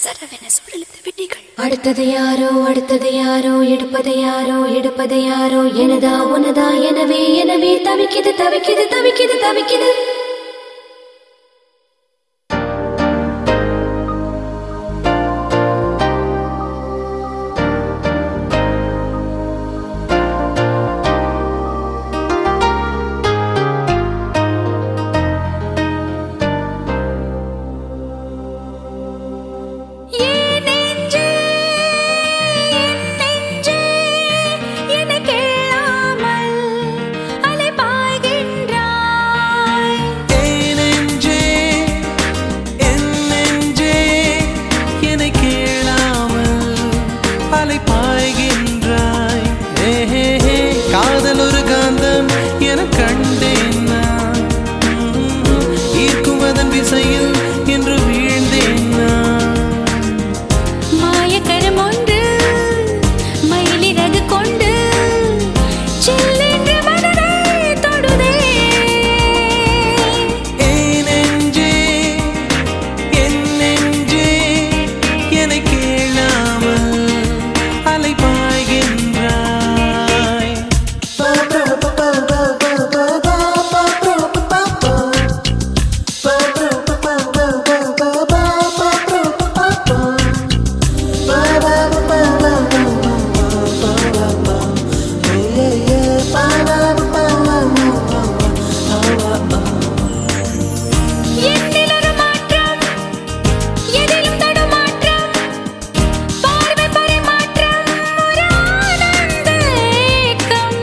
சரவென சுழலுத்த விழிகள் அடுத்தது யாரோ அடுத்தது யாரோ எடுப்பது யாரோ எடுப்பது யாரோ எனதா உனதா எனவே எனவே தவிக்குது தவிக்குது தவிக்குது தவிக்குது ஏன் நெஞ்சே, என் நெஞ்சே, என்னை கேளாமல் அலைபாய்கின்றாய். ஏன் நெஞ்சே, என் நெஞ்சே, என்னை கேளாமல் அலைபாய்கின்றாய். ஏ, ஹே, ஹே, காதல் ஒரு காந்தம் என கண்டேன் நான். ம், ஈர்க்குவதன் விசையில் என்று வீழ்ந்தேன் நான் மாயக்கரம் ஒன்று மயிலிறகு கொண்டு சில்லென்று மனதை தொடுதே ஏன் நெஞ்சே, என் நெஞ்சே, என்னை கேளாமல் அலைபாய்கின்றாய். என்னில் ஒரு மாற்றம் எதிலும் தடுமாற்றம் பார்வை பரிமாற்றம் ஒரு ஆனந்த ஏக்கம்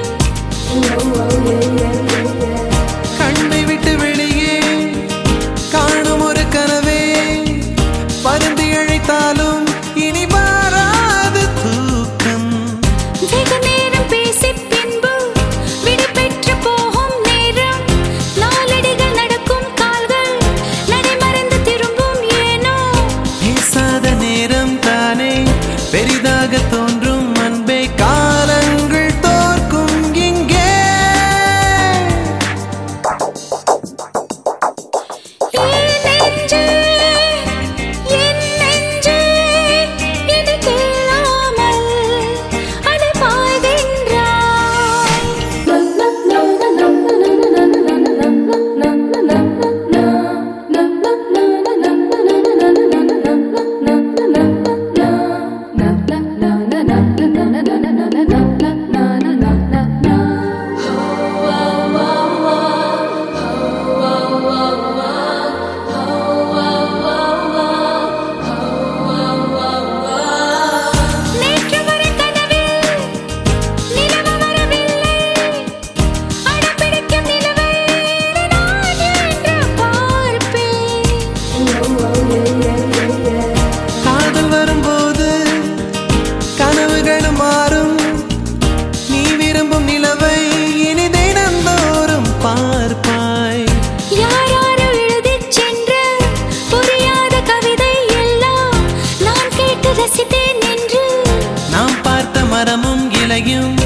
கண்ணை விட்டு வெளியே காணும் ஒரு கனவே பருந்து அழைத்தாலும் இனி மாறாது தூக்கம் வெகு நேரம் பேசி பின்பு விடை பெற்று போகும் நேரம் நாலடிகள் நடக்கும் கால்கள் நடைமறைந்து திரும்பும் ஏனோ பேசாத நேரம் தானே பெரிதாக தோன்றும் அன்பே காலங்கள் தோற்கும் இங்கே என் நெஞ்சே என் நெஞ்சே இது கேளாமல் நேற்று வரை கனவில் நிலவு வரவில்லை அடப்பிடிக்கும் நிலவை நான் என்று பார்ப்பேன் காதல் வரும்போது கனவுகளும் மாறும் நீ விரும்பும் நிலவை இனி தினந்தோறும் பார்ப்பாய் யாராரோ எழுதிச் சென்ற புரியாத கவிதை எல்லாம் நான் கேட்டு ரசித்தேன் என்று நாம் பார்த்த மரமும் இலையும்